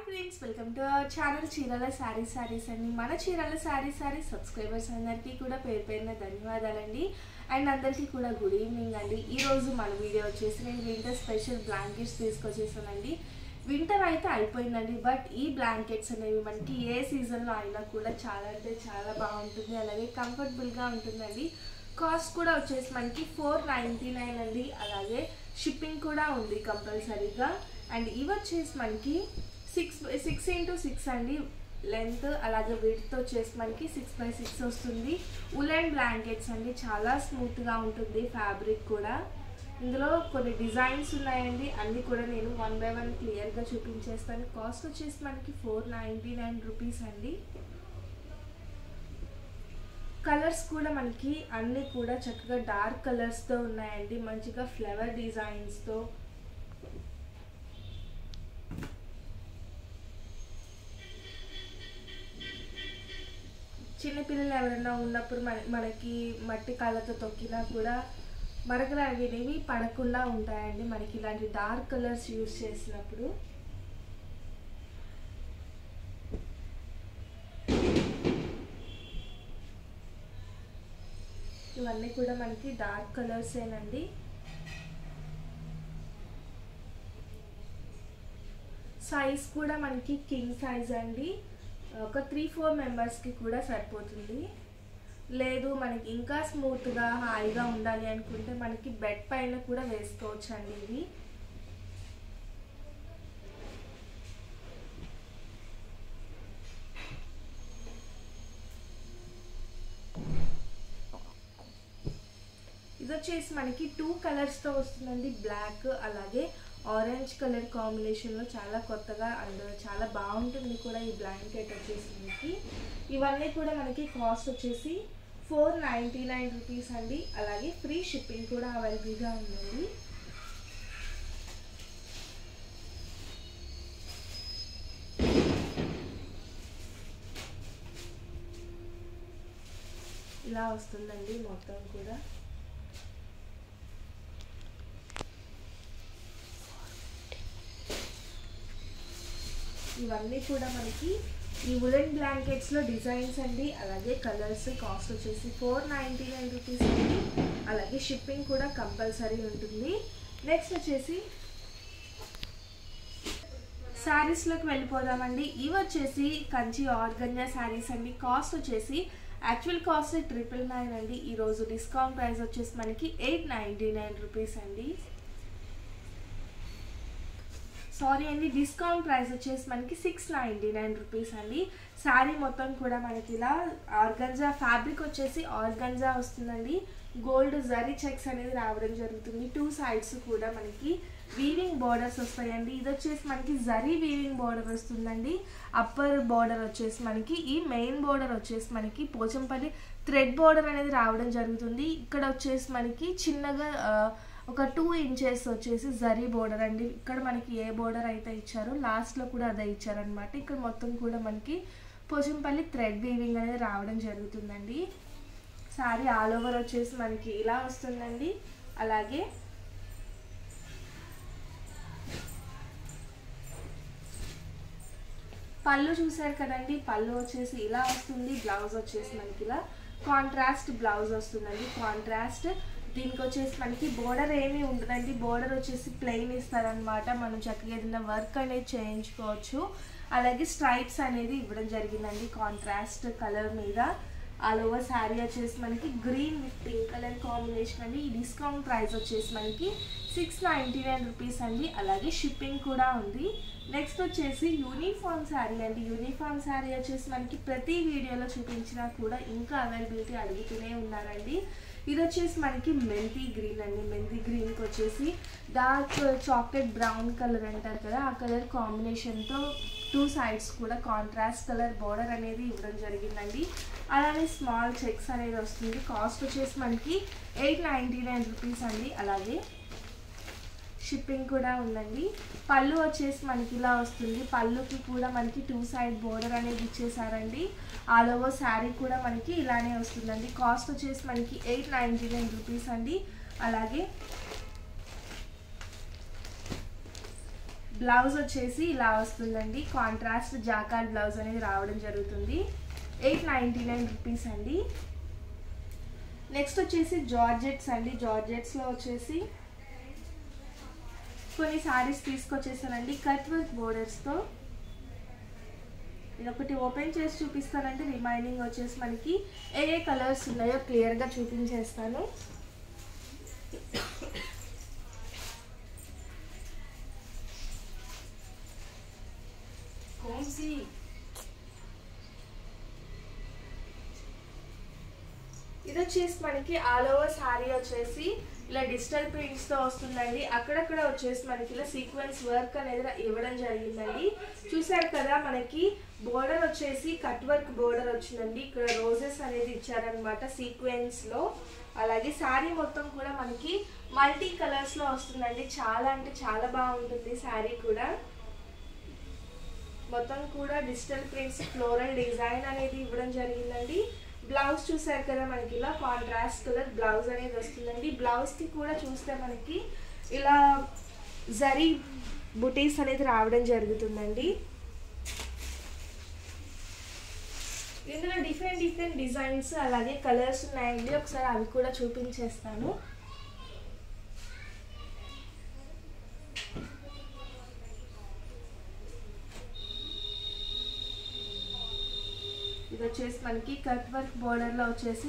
friends welcome to our channel చీరల శారీ శారీస్ అండి మన చీరల శారీ శారీ సబ్స్క్రైబర్స్ అందరికీ కూడా పేరు పేరున ధన్యవాదాలండి అండ్ అందరికీ కూడా గుడ్ ఈవినింగ్ అండి ఈ రోజు మన వీడియో వచ్చేసి నేను వింటర్ స్పెషల్ బ్లాంకెట్స్ తీసుకొచ్చేసానండి వింటర్ అయితే అయిపోయిందండి బట్ ఈ బ్లాంకెట్స్ అనేవి మనకి ఏ సీజన్లో అయినా కూడా చాలా అంటే చాలా బాగుంటుంది అలాగే కంఫర్టబుల్గా ఉంటుందండి కాస్ట్ కూడా వచ్చేసి మనకి ఫోర్ నైంటీ నైన్ అండి అలాగే షిప్పింగ్ కూడా ఉంది కంపల్సరీగా అండ్ ఇవి వచ్చేసి మనకి సిక్స్ సిక్స్ ఇంటూ సిక్స్ అండి లెంత్ అలాగే విడ్త్ వచ్చేసి మనకి సిక్స్ బై సిక్స్ వస్తుంది ఉలెన్ బ్లాంకెట్స్ అండి చాలా స్మూత్గా ఉంటుంది ఫ్యాబ్రిక్ కూడా ఇందులో కొన్ని డిజైన్స్ ఉన్నాయండి అన్నీ కూడా నేను వన్ బై వన్ క్లియర్గా చూపించేస్తాను కాస్ట్ వచ్చేసి మనకి ఫోర్ నైంటీ నైన్ రూపీస్ అండి కలర్స్ కూడా మనకి అన్నీ కూడా చక్కగా డార్క్ కలర్స్తో ఉన్నాయండి మంచిగా ఫ్లవర్ డిజైన్స్తో చిన్నపిల్లలు ఎవరైనా ఉన్నప్పుడు మన మనకి మట్టి కాళ్ళతో తొక్కినా కూడా మరకలు అనేవి పడకుండా ఉంటాయండి మనకి ఇలాంటి డార్క్ కలర్స్ యూస్ చేసినప్పుడు ఇవన్నీ కూడా మనకి డార్క్ కలర్సేనండి సైజ్ కూడా మనకి కింగ్ సైజ్ అండి ఒక త్రీ ఫోర్ మెంబర్స్కి కూడా సరిపోతుంది లేదు మనకి ఇంకా స్మూత్గా హాయిగా ఉండాలి అనుకుంటే మనకి బెడ్ పైన కూడా వేసుకోవచ్చు అండి ఇవి ఇది వచ్చేసి మనకి టూ కలర్స్తో వస్తుందండి బ్లాక్ అలాగే ఆరెంజ్ కలర్ కాంబినేషన్లో చాలా కొత్తగా అండ్ చాలా బాగుంటుంది కూడా ఈ బ్లాంకెట్ వచ్చేసి మనకి ఇవన్నీ కూడా మనకి కాస్ట్ వచ్చేసి ఫోర్ నైంటీ నైన్ రూపీస్ అండి అలాగే ఫ్రీ షిప్పింగ్ కూడా అవైలబుల్గా ఉందండి ఇలా వస్తుందండి మొత్తం కూడా ఇవన్నీ కూడా మనకి ఈ వులెన్ బ్లాంకెట్స్లో డిజైన్స్ అండి అలాగే కలర్స్ కాస్ట్ వచ్చేసి ఫోర్ నైంటీ నైన్ రూపీస్ అండి అలాగే షిప్పింగ్ కూడా కంపల్సరీ ఉంటుంది నెక్స్ట్ వచ్చేసి శారీస్లోకి వెళ్ళిపోదామండి ఇవి వచ్చేసి కంచి ఆర్గంజా శారీస్ అండి కాస్ట్ వచ్చేసి యాక్చువల్ కాస్ట్ ట్రిపుల్ నైన్ అండి ఈరోజు డిస్కౌంట్ ప్రైస్ వచ్చేసి మనకి ఎయిట్ నైంటీ నైన్ రూపీస్ అండి సారీ అండి డిస్కౌంట్ ప్రైస్ వచ్చేసి మనకి సిక్స్ నైంటీ నైన్ రూపీస్ అండి శారీ మొత్తం కూడా మనకి ఇలా ఆర్గంజా ఫ్యాబ్రిక్ వచ్చేసి ఆర్గంజా వస్తుందండి గోల్డ్ జరీ చెక్స్ అనేది రావడం జరుగుతుంది టూ సైడ్స్ కూడా మనకి వీవింగ్ బార్డర్స్ వస్తాయండి ఇది వచ్చేసి మనకి జరీ వీవింగ్ బార్డర్ వస్తుందండి అప్పర్ బార్డర్ వచ్చేసి మనకి ఈ మెయిన్ బార్డర్ వచ్చేసి మనకి పోచంపల్లి థ్రెడ్ బార్డర్ అనేది రావడం జరుగుతుంది ఇక్కడ వచ్చేసి మనకి చిన్నగా ఒక టూ ఇంచెస్ వచ్చేసి జరీ బోర్డర్ అండి ఇక్కడ మనకి ఏ బోర్డర్ అయితే ఇచ్చారో లాస్ట్లో కూడా అదే ఇచ్చారనమాట ఇక్కడ మొత్తం కూడా మనకి పోచంపల్లి థ్రెడ్ వీవింగ్ అనేది రావడం జరుగుతుందండి సారీ ఆల్ ఓవర్ వచ్చేసి మనకి ఇలా వస్తుందండి అలాగే పళ్ళు చూసారు కదండి పళ్ళు వచ్చేసి ఇలా వస్తుంది బ్లౌజ్ వచ్చేసి మనకి ఇలా కాంట్రాస్ట్ బ్లౌజ్ వస్తుందండి కాంట్రాస్ట్ దీనికి వచ్చేసి మనకి బోర్డర్ ఏమీ ఉండదండి బోర్డర్ వచ్చేసి ప్లెయిన్ ఇస్తారనమాట మనం చక్కగా ఏదైనా వర్క్ అనేది చేయించుకోవచ్చు అలాగే స్ట్రైప్స్ అనేది ఇవ్వడం జరిగిందండి కాంట్రాస్ట్ కలర్ మీద ఆల్ ఓవర్ శారీ వచ్చేసి మనకి green with pink colour combination అండి ఈ డిస్కౌంట్ ప్రైస్ వచ్చేసి మనకి సిక్స్ నైంటీ నైన్ రూపీస్ అండి అలాగే షిప్పింగ్ కూడా ఉంది నెక్స్ట్ వచ్చేసి యూనిఫామ్ శారీ అండి యూనిఫామ్ శారీ వచ్చేసి మనకి ప్రతి వీడియోలో చూపించినా కూడా ఇంకా అవైలబిలిటీ అడుగుతూనే ఉన్నారండి ఇది వచ్చేసి మనకి మెంతి గ్రీన్ అండి మెంతి గ్రీన్కి వచ్చేసి డార్క్ చాక్లెట్ బ్రౌన్ కలర్ అంటారు కదా ఆ కలర్ కాంబినేషన్తో టూ సైడ్స్ కూడా కాంట్రాస్ట్ కలర్ బార్డర్ అనేది ఇవ్వడం జరిగిందండి అలానే స్మాల్ చెక్స్ అనేది వస్తుంది కాస్ట్ వచ్చేసి మనకి ఎయిట్ నైంటీ నైన్ రూపీస్ అండి అలాగే షిప్పింగ్ కూడా ఉందండి పళ్ళు వచ్చేసి మనకి ఇలా వస్తుంది పళ్ళుకి కూడా మనకి టూ సైడ్ బోర్డర్ అనేది ఇచ్చేసారండి ఆల్ ఓవర్ శారీ కూడా మనకి ఇలానే వస్తుందండి కాస్ట్ వచ్చేసి మనకి ఎయిట్ నైంటీ నైన్ రూపీస్ అండి అలాగే బ్లౌజ్ వచ్చేసి ఇలా వస్తుందండి కాంట్రాస్ట్ జాకార్డ్ బ్లౌజ్ అనేది రావడం జరుగుతుంది ఎయిట్ నైంటీ నైన్ రూపీస్ అండి నెక్స్ట్ వచ్చేసి జార్జెట్స్ అండి జార్జెట్స్లో వచ్చేసి కొన్ని శారీస్ తీసుకొచ్చేసానండి కట్ వర్క్ బోర్డర్స్తో నేను ఒకటి ఓపెన్ చేసి చూపిస్తానంటే రిమైనింగ్ వచ్చేసి మనకి ఏ ఏ కలర్స్ ఉన్నాయో క్లియర్గా చూపించేస్తాను కోసి ఇది వచ్చేసి మనకి ఆల్ ఓవర్ శారీ వచ్చేసి ఇలా డిజిటల్ ప్రింట్స్ తో వస్తుందండి అక్కడక్కడ వచ్చేసి మనకి ఇలా సీక్వెన్స్ వర్క్ అనేది ఇవ్వడం జరిగిందండి చూసారు కదా మనకి బోర్డర్ వచ్చేసి కట్ వర్క్ బోర్డర్ వచ్చిందండి ఇక్కడ రోజెస్ అనేది ఇచ్చారనమాట సీక్వెన్స్ లో అలాగే శారీ మొత్తం కూడా మనకి మల్టీ కలర్స్ లో వస్తుందండి చాలా అంటే చాలా బాగుంటుంది శారీ కూడా మొత్తం కూడా డిజిటల్ ప్రింట్స్ ఫ్లోరల్ డిజైన్ అనేది ఇవ్వడం జరిగిందండి బ్లౌజ్ చూసారు కదా మనకి ఇలా కాంట్రాస్ట్ కలర్ బ్లౌజ్ అనేది వస్తుందండి బ్లౌజ్కి కూడా చూస్తే మనకి ఇలా జరీ బుటీస్ అనేది రావడం జరుగుతుందండి ఇందులో డిఫరెంట్ డిఫరెంట్ డిజైన్స్ అలాగే కలర్స్ ఉన్నాయండి ఒకసారి అవి కూడా చూపించేస్తాను ఇది వచ్చేసి మనకి కట్ వర్క్ బోర్డర్లో వచ్చేసి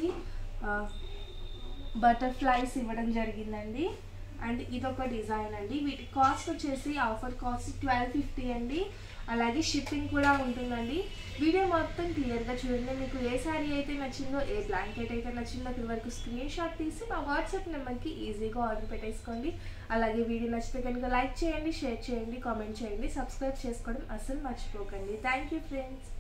బటర్ఫ్లైస్ ఇవ్వడం జరిగిందండి అండ్ ఇదొక డిజైన్ అండి వీటి కాస్ట్ వచ్చేసి ఆఫర్ కాస్ట్ ట్వెల్వ్ ఫిఫ్టీ అండి అలాగే షిప్పింగ్ కూడా ఉంటుందండి వీడియో మొత్తం క్లియర్గా చూడండి మీకు ఏ శారీ అయితే నచ్చిందో ఏ బ్లాంకెట్ అయితే నచ్చిందో అక్కడి వరకు స్క్రీన్ షాట్ తీసి మా వాట్సాప్ నెంబర్కి ఈజీగా ఆర్డర్ పెట్టేసుకోండి అలాగే వీడియో నచ్చితే కనుక లైక్ చేయండి షేర్ చేయండి కామెంట్ చేయండి సబ్స్క్రైబ్ చేసుకోవడం అస్సలు మర్చిపోకండి థ్యాంక్ యూ ఫ్రెండ్స్